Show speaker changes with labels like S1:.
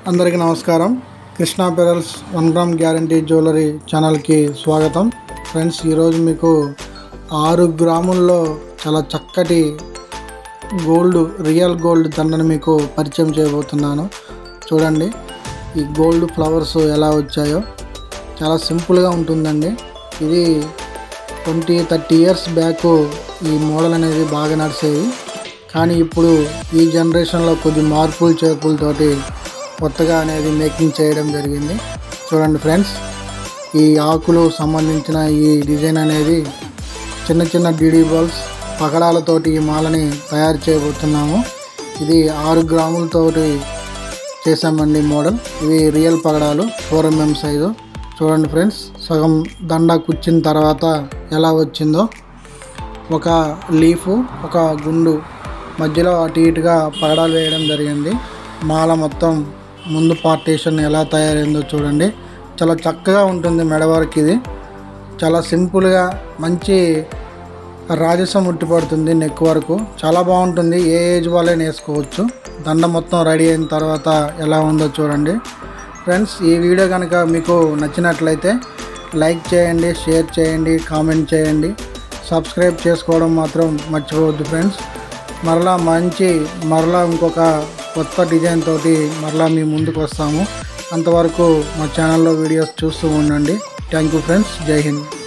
S1: అందరికీ నమస్కారం Krishna pearls one gram guarantee jewellery ఛానల్కి స్వాగతం ఫ్రెండ్స్ ఈరోజు మీకు ఆరు గ్రాముల్లో చాలా చక్కటి గోల్డ్ రియల్ గోల్డ్ దండను మీకు పరిచయం చేయబోతున్నాను చూడండి ఈ గోల్డ్ ఫ్లవర్స్ ఎలా వచ్చాయో చాలా సింపుల్గా ఉంటుందండి ఇది ట్వంటీ థర్టీ ఇయర్స్ బ్యాక్ ఈ మోడల్ అనేది బాగా నడిచేది కానీ ఇప్పుడు ఈ జనరేషన్లో కొద్ది మార్పులు చేర్పులతోటి కొత్తగా అనేది మేకింగ్ చేయడం జరిగింది చూడండి ఫ్రెండ్స్ ఈ ఆకులు సంబంధించిన ఈ డిజైన్ అనేది చిన్న చిన్న డీడీ బాల్స్ పగడాలతోటి ఈ మాలని తయారు చేయబోతున్నాము ఇది ఆరు గ్రాములతోటి చేసామండి మోడల్ ఇవి రియల్ పగడాలు ఫోర్ ఎంఎం సైజు చూడండి ఫ్రెండ్స్ సగం దండ కుచ్చిన తర్వాత ఎలా వచ్చిందో ఒక లీఫు ఒక గుండు మధ్యలో అటు ఇటుగా పగడాలు వేయడం జరిగింది మాల మొత్తం ముందు పార్టీషన్ ఎలా తయారైందో చూడండి చాలా చక్కగా ఉంటుంది మెడవర్క్ ఇది చాలా సింపుల్గా మంచి రాజసం ఉట్టిపడుతుంది నెక్ వరకు చాలా బాగుంటుంది ఏ ఏజ్ వాళ్ళైనా వేసుకోవచ్చు దండ మొత్తం రెడీ అయిన తర్వాత ఎలా ఉందో చూడండి ఫ్రెండ్స్ ఈ వీడియో కనుక మీకు నచ్చినట్లయితే లైక్ చేయండి షేర్ చేయండి కామెంట్ చేయండి సబ్స్క్రైబ్ చేసుకోవడం మాత్రం మర్చిపోవద్దు ఫ్రెండ్స్ మరలా మంచి మరలా ఇంకొక కొత్త డిజైన్ తోటి మరలా మీ ముందుకు వస్తాము అంతవరకు మా ఛానల్లో వీడియోస్ చూస్తూ ఉండండి థ్యాంక్ యూ ఫ్రెండ్స్ జై హింద్